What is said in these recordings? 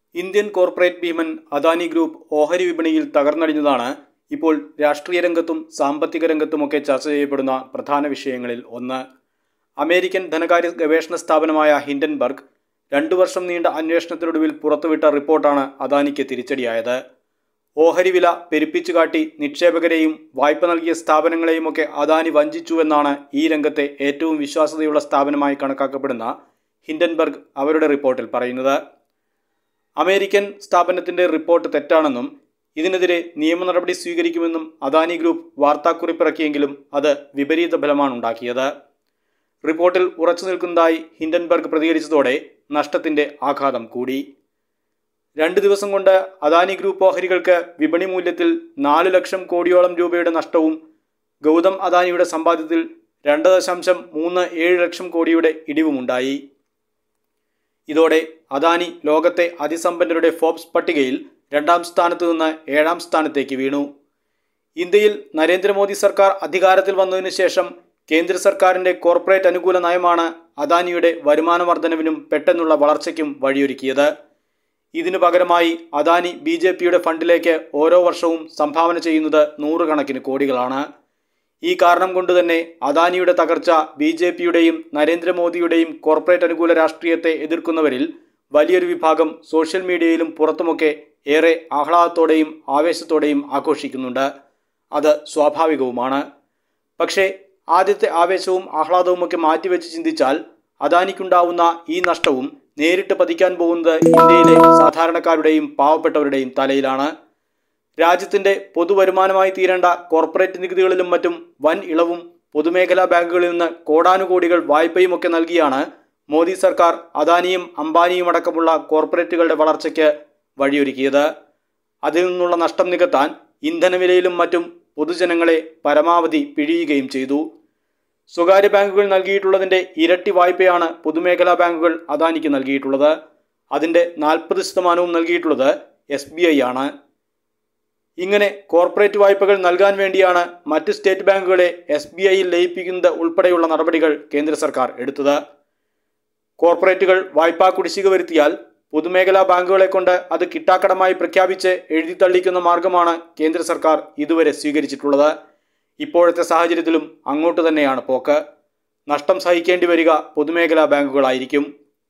Indian corporate ഭീമൻ Adani group ഓഹരി വിപണിയിൽ തകർന്നടിഞ്ഞതാണ് ഇപ്പോൾ രാഷ്ട്രീയ രംഗത്തും സാമ്പത്തിക രംഗത്തുമൊക്കെ ചർച്ച ചെയ്യപ്പെടുന്ന പ്രധാന വിഷയങ്ങളിൽ ഒന്ന് അമേരിക്കൻ ധനകാര്യ ഗവേഷണ സ്ഥാപനമായ ഹിൻഡൻബർഗ് രണ്ടു വർഷം നീണ്ട അന്വേഷണത്തിനൊടുവിൽ പുറത്തുവിട്ട റിപ്പോർട്ടാണ് അദാനിക്ക് തിരിച്ചടിയായത് ഓഹരി വില പെരുപ്പിച്ചു കാട്ടി നിക്ഷേപകരെയും വായ്പ നൽകിയ സ്ഥാപനങ്ങളെയുമൊക്കെ അദാനി വഞ്ചിച്ചുവെന്നാണ് ഈ രംഗത്തെ ഏറ്റവും വിശ്വാസ്യതയുള്ള സ്ഥാപനമായി കണക്കാക്കപ്പെടുന്ന ഹിൻഡൻബർഗ് അവരുടെ റിപ്പോർട്ടിൽ പറയുന്നത് അമേരിക്കൻ സ്ഥാപനത്തിന്റെ റിപ്പോർട്ട് തെറ്റാണെന്നും ഇതിനെതിരെ നിയമ നടപടി സ്വീകരിക്കുമെന്നും അദാനി ഗ്രൂപ്പ് വാർത്താക്കുറിപ്പിറക്കിയെങ്കിലും അത് വിപരീത ഫലമാണ് ഉണ്ടാക്കിയത് റിപ്പോർട്ടിൽ ഉറച്ചു നിൽക്കുന്നതായി ഹിൻഡൻബർഗ് പ്രതികരിച്ചതോടെ നഷ്ടത്തിന്റെ ആഘാതം കൂടി രണ്ട് ദിവസം കൊണ്ട് അദാനി ഗ്രൂപ്പ് ഓഹരികൾക്ക് വിപണി മൂല്യത്തിൽ നാല് ലക്ഷം കോടിയോളം രൂപയുടെ നഷ്ടവും ഗൗതം അദാനിയുടെ സമ്പാദ്യത്തിൽ രണ്ട് ദശാംശം മൂന്ന് ഏഴ് ലക്ഷം കോടിയുടെ ഇടിവുമുണ്ടായി ഇതോടെ അദാനി ലോകത്തെ അതിസമ്പന്നരുടെ ഫോബ്സ് പട്ടികയിൽ രണ്ടാം സ്ഥാനത്ത് നിന്ന് ഏഴാം സ്ഥാനത്തേക്ക് വീണു ഇന്ത്യയിൽ നരേന്ദ്രമോദി സർക്കാർ അധികാരത്തിൽ വന്നതിനു ശേഷം കേന്ദ്ര സർക്കാരിന്റെ കോർപ്പറേറ്റ് അനുകൂല നയമാണ് അദാനിയുടെ വരുമാന വർധനവിനും പെട്ടെന്നുള്ള വളർച്ചയ്ക്കും വഴിയൊരുക്കിയത് ഇതിനു പകരമായി അദാനി ബി ജെ പിയുടെ ഫണ്ടിലേക്ക് ഓരോ വർഷവും സംഭാവന ചെയ്യുന്നത് നൂറുകണക്കിന് കോടികളാണ് ഈ കാരണം കൊണ്ട് തന്നെ അദാനിയുടെ തകർച്ച ബി ജെ പിയുടെയും നരേന്ദ്രമോദിയുടെയും കോർപ്പറേറ്റ് അനുകൂല രാഷ്ട്രീയത്തെ എതിർക്കുന്നവരിൽ വലിയൊരു വിഭാഗം സോഷ്യൽ മീഡിയയിലും പുറത്തുമൊക്കെ ഏറെ ആഹ്ലാദത്തോടെയും ആവേശത്തോടെയും ആഘോഷിക്കുന്നുണ്ട് അത് സ്വാഭാവികവുമാണ് പക്ഷേ ആദ്യത്തെ ആവേശവും ആഹ്ലാദവുമൊക്കെ മാറ്റിവെച്ച് ചിന്തിച്ചാൽ അദാനിക്കുണ്ടാവുന്ന ഈ നഷ്ടവും നേരിട്ട് പതിക്കാൻ പോകുന്നത് ഇന്ത്യയിലെ സാധാരണക്കാരുടെയും പാവപ്പെട്ടവരുടെയും തലയിലാണ് രാജ്യത്തിന്റെ പൊതുവരുമാനമായി തീരേണ്ട കോർപ്പറേറ്റ് നികുതികളിലും മറ്റും വൻ ഇളവും പൊതുമേഖലാ ബാങ്കുകളിൽ നിന്ന് കോടാനുകോടികൾ വായ്പയുമൊക്കെ നൽകിയാണ് മോദി സർക്കാർ അദാനിയും അംബാനിയും അടക്കമുള്ള കോർപ്പറേറ്റുകളുടെ വളർച്ചയ്ക്ക് വഴിയൊരുക്കിയത് അതിൽ നിന്നുള്ള നഷ്ടം നികത്താൻ ഇന്ധനവിലയിലും മറ്റും പൊതുജനങ്ങളെ പരമാവധി പിഴിയുകയും ചെയ്തു സ്വകാര്യ ബാങ്കുകൾ നൽകിയിട്ടുള്ളതിന്റെ ഇരട്ടി വായ്പയാണ് പൊതുമേഖലാ ബാങ്കുകൾ അദാനിക്ക് നൽകിയിട്ടുള്ളത് അതിന്റെ നാൽപ്പത് ശതമാനവും നൽകിയിട്ടുള്ളത് എസ് ബി ഐ ആണ് ഇങ്ങനെ കോർപ്പറേറ്റ് വായ്പകൾ നൽകാൻ വേണ്ടിയാണ് മറ്റ് സ്റ്റേറ്റ് ബാങ്കുകളെ എസ് ബി ഐയിൽ ലയിപ്പിക്കുന്നത് ഉൾപ്പെടെയുള്ള നടപടികൾ കേന്ദ്ര സർക്കാർ എടുത്തത് കോർപ്പറേറ്റുകൾ വായ്പാ കുടിശ്ശിക വരുത്തിയാൽ പൊതുമേഖലാ ബാങ്കുകളെ കൊണ്ട് അത് കിട്ടാക്കടമായി പ്രഖ്യാപിച്ച് എഴുതി തള്ളിക്കുന്ന മാർഗമാണ് കേന്ദ്ര സർക്കാർ ഇതുവരെ സ്വീകരിച്ചിട്ടുള്ളത് ഇപ്പോഴത്തെ സാഹചര്യത്തിലും അങ്ങോട്ട് തന്നെയാണ് പോക്ക് നഷ്ടം സഹിക്കേണ്ടി വരിക പൊതുമേഖലാ ബാങ്കുകളായിരിക്കും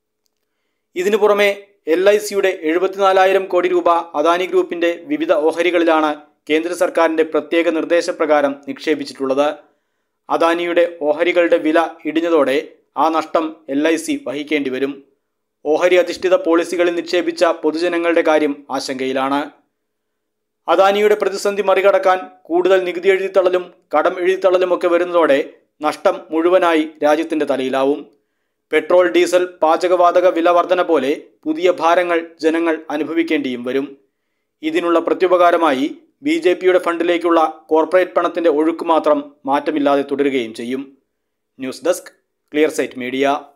ഇതിനു പുറമെ എൽ ഐ സിയുടെ എഴുപത്തിനാലായിരം കോടി രൂപ അദാനി ഗ്രൂപ്പിന്റെ വിവിധ ഓഹരികളിലാണ് കേന്ദ്ര സർക്കാരിന്റെ പ്രത്യേക നിർദ്ദേശപ്രകാരം നിക്ഷേപിച്ചിട്ടുള്ളത് അദാനിയുടെ ഓഹരികളുടെ വില ഇടിഞ്ഞതോടെ ആ നഷ്ടം എൽ ഐ സി വഹിക്കേണ്ടി വരും ഓഹരി അധിഷ്ഠിത പോളിസികളിൽ നിക്ഷേപിച്ച പൊതുജനങ്ങളുടെ കാര്യം ആശങ്കയിലാണ് അദാനിയുടെ പ്രതിസന്ധി മറികടക്കാൻ കൂടുതൽ നികുതി എഴുതിത്തള്ളലും കടം എഴുതിത്തള്ളലുമൊക്കെ വരുന്നതോടെ നഷ്ടം മുഴുവനായി രാജ്യത്തിന്റെ തലയിലാവും പെട്രോൾ ഡീസൽ പാചകവാതക വില വർധന പോലെ പുതിയ ഭാരങ്ങൾ ജനങ്ങൾ അനുഭവിക്കേണ്ടിയും വരും ഇതിനുള്ള പ്രത്യുപകാരമായി ബി ജെ പിയുടെ ഫണ്ടിലേക്കുള്ള കോർപ്പറേറ്റ് പണത്തിന്റെ ഒഴുക്ക് മാത്രം മാറ്റമില്ലാതെ തുടരുകയും ചെയ്യും news desk clear sight media